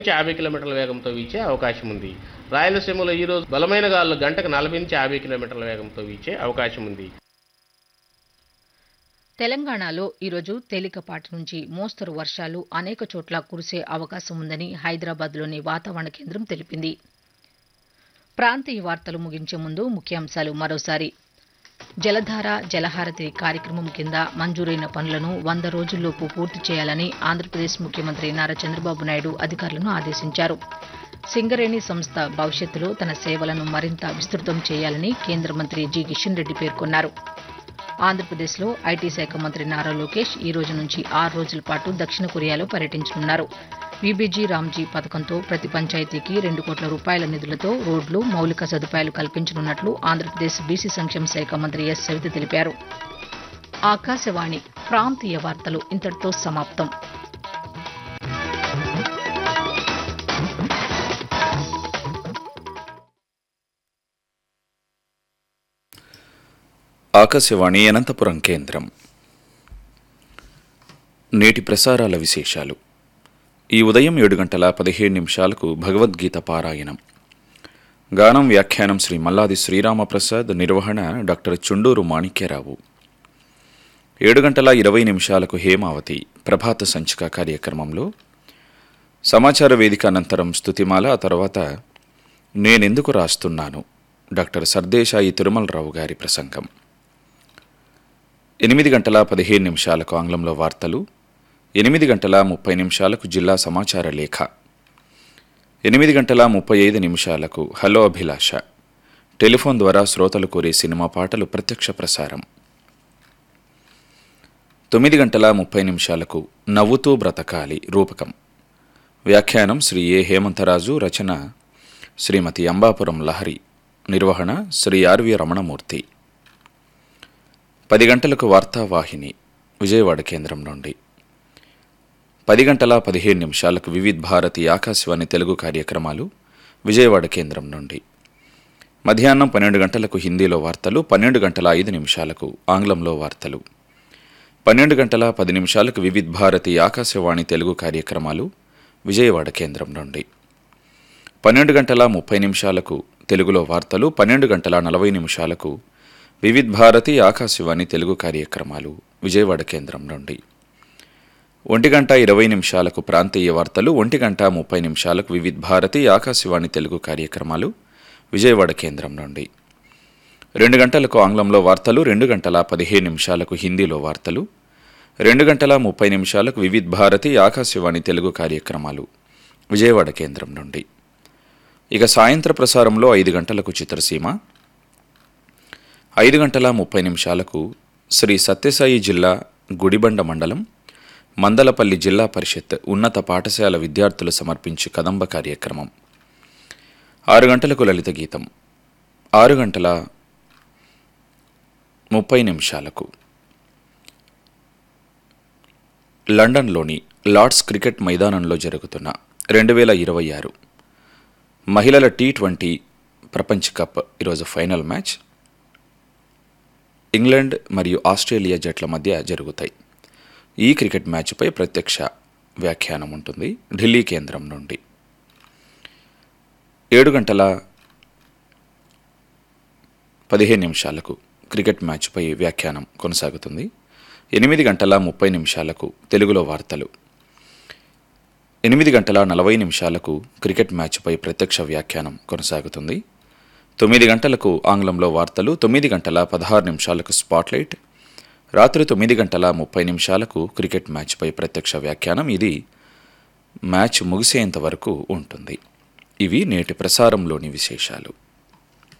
నుంచి యాభై కిలోమీటర్ల వేగంతో వీచే అవకాశం ఉంది రాయలసీమలో ఈ రోజు బలమైన గాలులు గంటకు నలభై నుంచి యాభై కిలోమీటర్ల వేగంతో వీచే అవకాశం ఉంది తెలంగాణలో ఈరోజు తేలికపాటి నుంచి మోస్తరు వర్షాలు అనేక చోట్ల కురిసే అవకాశం ఉందని హైదరాబాద్లోని వాతావరణ కేంద్రం తెలిపింది ప్రాంతీయ వార్తలు ముగించే ముందు ముఖ్యాంశాలు మరోసారి జలధార జలహారతి కార్యక్రమం కింద మంజూరైన పనులను వంద రోజుల్లోపు పూర్తి చేయాలని ఆంధ్రప్రదేశ్ ముఖ్యమంత్రి నారా చంద్రబాబు నాయుడు అధికారులను ఆదేశించారు సింగరేణి సంస్థ భవిష్యత్తులో తన సేవలను మరింత విస్తృతం చేయాలని కేంద్ర మంత్రి జి కిషన్ రెడ్డి పేర్కొన్నారు ఆంధ్రప్రదేశ్లో ఐటీ శాఖ మంత్రి నారా లోకేష్ ఈ రోజు నుంచి ఆరు రోజుల పాటు దక్షిణ కొరియాలో పర్యటించనున్నారు బీబీజీ రామ్జీ పథకంతో ప్రతి పంచాయతీకి రెండు కోట్ల రూపాయల నిధులతో రోడ్లు మౌలిక సదుపాయాలు కల్పించనున్నట్లు ఆంధ్రప్రదేశ్ బీసీ సంక్షేమ శాఖ మంత్రి ఎస్ సవిత తెలిపారు ఆకాశవాణి ప్రాంతీయ వార్తలు ఇంతటితో సమాప్తం ఆకాశవాణి అనంతపురం కేంద్రం నేటి ప్రసారాల విశేషాలు ఈ ఉదయం ఏడు గంటల పదిహేడు నిమిషాలకు భగవద్గీత పారాయణం గానం వ్యాఖ్యానం శ్రీ మల్లాది శ్రీరామప్రసాద్ నిర్వహణ డాక్టర్ చుండూరు మాణిక్యరావు ఏడు గంటల ఇరవై నిమిషాలకు హేమావతి ప్రభాత సంచిక కార్యక్రమంలో సమాచార వేదిక అనంతరం స్తుతిమాల ఆ తర్వాత నేనెందుకు రాస్తున్నాను డాక్టర్ సర్దేశాయి తిరుమలరావు గారి ప్రసంగం ఎనిమిది గంటల పదిహేను నిమిషాలకు ఆంగ్లంలో వార్తలు ఎనిమిది గంటల ముప్పై నిమిషాలకు జిల్లా సమాచార లేఖ ఎనిమిది గంటల ముప్పై ఐదు నిమిషాలకు హలో అభిలాష టెలిఫోన్ ద్వారా శ్రోతలు కోరే సినిమా పాటలు ప్రత్యక్ష ప్రసారం తొమ్మిది గంటల ముప్పై నిమిషాలకు నవ్వుతూ బ్రతకాలి రూపకం వ్యాఖ్యానం శ్రీ ఏ హేమంతరాజు రచన శ్రీమతి అంబాపురం లహరి నిర్వహణ శ్రీ ఆర్వి రమణమూర్తి పది గంటలకు వార్తావాహిని విజయవాడ కేంద్రం నుండి పది గంటల పదిహేను నిమిషాలకు వివిధ్ భారతి ఆకాశవాణి తెలుగు కార్యక్రమాలు విజయవాడ కేంద్రం నుండి మధ్యాహ్నం పన్నెండు గంటలకు హిందీలో వార్తలు పన్నెండు గంటల ఐదు నిమిషాలకు ఆంగ్లంలో వార్తలు పన్నెండు గంటల పది నిమిషాలకు వివిధ్ భారతి ఆకాశవాణి తెలుగు కార్యక్రమాలు విజయవాడ కేంద్రం నుండి పన్నెండు గంటల ముప్పై నిమిషాలకు తెలుగులో వార్తలు పన్నెండు గంటల నలభై నిమిషాలకు వివిధ్ భారతి ఆకాశవాణి తెలుగు కార్యక్రమాలు విజయవాడ కేంద్రం నుండి ఒంటి గంట ఇరవై నిమిషాలకు ప్రాంతీయ వార్తలు ఒంటి గంట ముప్పై నిమిషాలకు వివిధ్ భారతి ఆకాశవాణి తెలుగు కార్యక్రమాలు విజయవాడ కేంద్రం నుండి రెండు గంటలకు ఆంగ్లంలో వార్తలు రెండు గంటల పదిహేను నిమిషాలకు హిందీలో వార్తలు రెండు గంటల ముప్పై నిమిషాలకు వివిధ్ భారతి ఆకాశవాణి తెలుగు కార్యక్రమాలు విజయవాడ కేంద్రం నుండి ఇక సాయంత్ర ప్రసారంలో ఐదు గంటలకు చిత్రసీమ ఐదు గంటల ముప్పై నిమిషాలకు శ్రీ సత్యసాయి జిల్లా గుడిబండ మండలం మందలపల్లి జిల్లా పరిషత్ ఉన్నత పాఠశాల విద్యార్థులు సమర్పించే కదంబ కార్యక్రమం ఆరు గంటలకు లలిత గీతం ఆరు గంటల ముప్పై నిమిషాలకు లండన్లోని లార్డ్స్ క్రికెట్ మైదానంలో జరుగుతున్న రెండు వేల ఇరవై ఆరు మహిళల టీ ట్వంటీ ప్రపంచ కప్ ఈరోజు ఫైనల్ మ్యాచ్ ఇంగ్లాండ్ మరియు ఆస్ట్రేలియా జట్ల మధ్య జరుగుతాయి ఈ క్రికెట్ మ్యాచ్పై ప్రత్యక్ష వ్యాఖ్యానం ఉంటుంది ఢిల్లీ కేంద్రం నుండి ఏడు గంటల పదిహేను నిమిషాలకు క్రికెట్ మ్యాచ్పై వ్యాఖ్యానం కొనసాగుతుంది ఎనిమిది గంటల ముప్పై నిమిషాలకు తెలుగులో వార్తలు ఎనిమిది గంటల నలభై నిమిషాలకు క్రికెట్ మ్యాచ్పై ప్రత్యక్ష వ్యాఖ్యానం కొనసాగుతుంది తొమ్మిది గంటలకు ఆంగ్లంలో వార్తలు తొమ్మిది గంటల పదహారు నిమిషాలకు స్పాట్లైట్ రాత్రి తొమ్మిది గంటల ముప్పై నిమిషాలకు క్రికెట్ మ్యాచ్పై ప్రత్యక్ష వ్యాఖ్యానం ఇది మ్యాచ్ ముగిసేంత వరకు ఉంటుంది ఇవి నేటి ప్రసారంలోని విశేషాలు